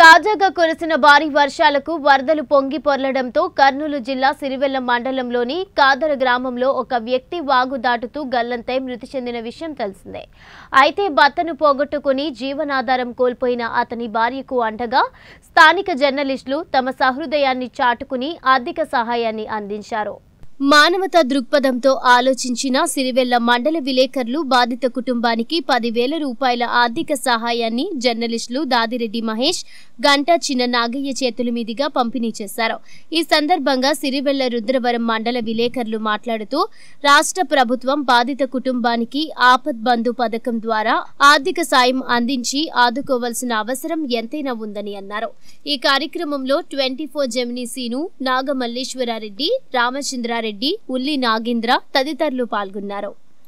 తాజాగా కురిసిన భారీ వర్షాలకు వరదలు పొంగి పొర్లడంతో కర్నూలు జిల్లా సిరివెల్ల మండలంలోని కాదర గ్రామంలో ఒక వ్యక్తి వాగు దాటుతూ గల్లంతై మృతి చెందిన విషయం తెలిసిందే అయితే భర్తను పోగొట్టుకుని జీవనాధారం కోల్పోయిన అతని భార్యకు అండగా స్థానిక జర్నలిస్టులు తమ సహృదయాన్ని చాటుకుని ఆర్థిక సహాయాన్ని అందించారు మానవతా దృక్పథంతో ఆలోచించిన సిరివెల్ల మండల విలేకరులు బాధిత కుటుంబానికి పదివేల రూపాయల ఆర్థిక సహాయాన్ని జర్నలిస్టులు దాదిరెడ్డి మహేష్ గంటా చిన్న నాగయ్య చేతుల మీదుగా పంపిణీ చేశారు ఈ సందర్భంగా సిరివెల్ల రుద్రవరం మండల విలేకరులు మాట్లాడుతూ రాష్ట్ర ప్రభుత్వం బాధిత కుటుంబానికి ఆపద్ బంధు పథకం ద్వారా ఆర్థిక సాయం అందించి ఆదుకోవాల్సిన అవసరం ఎంతైనా ఉందని అన్నారు ఈ కార్యక్రమంలో twenty four Gemini Seenu Nagamalleswarareddy Ramachandrareddy Ulli Nagendra తదితరులు పాల్గొన్నారు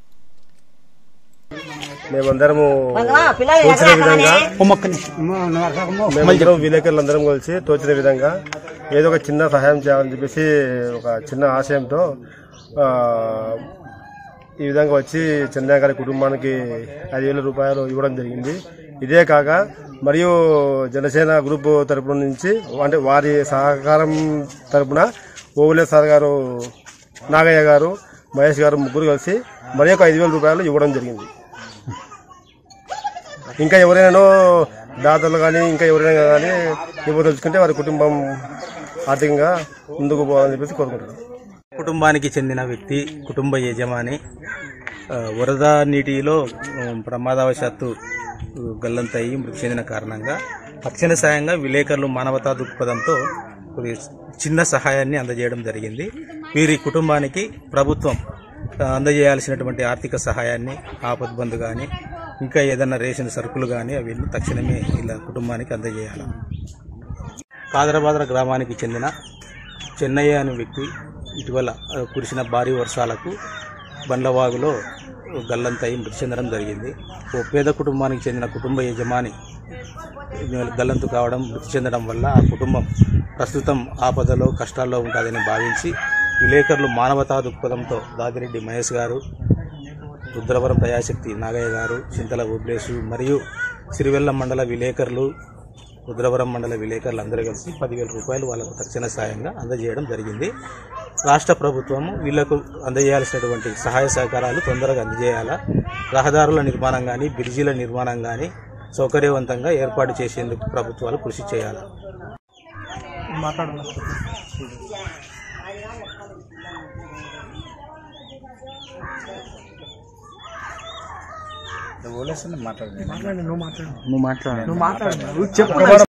మేమందరము పిల్లలు తోచిన విధంగా ఒక్క నిమిషం మేమందరం విలేకరులందరం కలిసి తోచిన విధంగా ఏదో ఒక చిన్న సహాయం చేయాలని చెప్పేసి ఒక చిన్న ఆశయంతో ఆ, ఈ విధంగా వచ్చి చంద్రయ్య గారి కుటుంబానికి ఐదు వేల రూపాయలు ఇవ్వడం జరిగింది ఇదే కాక మరియు జనసేన గ్రూప్ తరపున నుంచి అంటే వారి సహకారం తరపున ఓవులే సార్ గారు నాగయ్య గారు మహేష్ గారు ముగ్గురు కలిసి మరి ఒక ఐదు వేల రూపాయలు ఇవ్వడం జరిగింది ఇంకా ఎవరైనా దాతలు కానీ ఇంకా ఎవరైనా కానీ ఇవ్వదలుచుకుంటే వారి కుటుంబం ఆర్థికంగా ముందుకు పోవాలని చెప్పేసి కోరుకుంటున్నాను కుటుంబానికి చెందిన వ్యక్తి కుటుంబ యజమాని ఆ, వరద నీటిలో ఆ, ప్రమాదవశాత్తు ఆ, గల్లంతయి మృతి చెందిన కారణంగా తక్షణ సాయంగా విలేకరులు మానవతా దృక్పథంతో ఒక చిన్న సహాయాన్ని అందజేయడం జరిగింది వీరి కుటుంబానికి ప్రభుత్వం ఆ, అందజేయాల్సినటువంటి ఆర్థిక సహాయాన్ని ఆపద్బంధు కానీ ఇంకా ఏదైనా రేషన్ సరుకులు కానీ అవన్నీ తక్షణమే ఇలా కుటుంబానికి అందజేయాలి కాదరబాదర గ్రామానికి చెందిన చెన్నయ్య అనే వ్యక్తి ఇటీవల ఆ, కురిసిన భారీ వర్షాలకు బండ్లవాగులో గల్లంతయి మృతి చెందడం జరిగింది ఓ పేద కుటుంబానికి చెందిన కుటుంబ యజమాని గల్లంతు కావడం మృతి చెందడం వల్ల ఆ కుటుంబం ప్రస్తుతం ఆపదలో కష్టాల్లో ఉంటుందని భావించి విలేకరులు మానవతా దృక్పథంతో దాదిరెడ్డి మహేష్ గారు రుద్రవరం ప్రజాశక్తి నాగయ్య గారు చింతల ఓబ్లేసు మరియు సిరివెల్ల మండల విలేకరులు రుద్రవరం మండల విలేకరులు అందరూ కలిసి పదివేల రూపాయలు వాళ్ళకు తక్షణ సాయంగా అందజేయడం జరిగింది రాష్ట్ర ప్రభుత్వము వీళ్లకు అందజేయాల్సినటువంటి సహాయ సహకారాలు తొందరగా అందజేయాలా రహదారుల నిర్మాణం కానీ బ్రిడ్జిల నిర్మాణం కానీ సౌకర్యవంతంగా ఏర్పాటు చేసేందుకు ప్రభుత్వాలు కృషి చేయాలి నువ్వు మాట్లాడు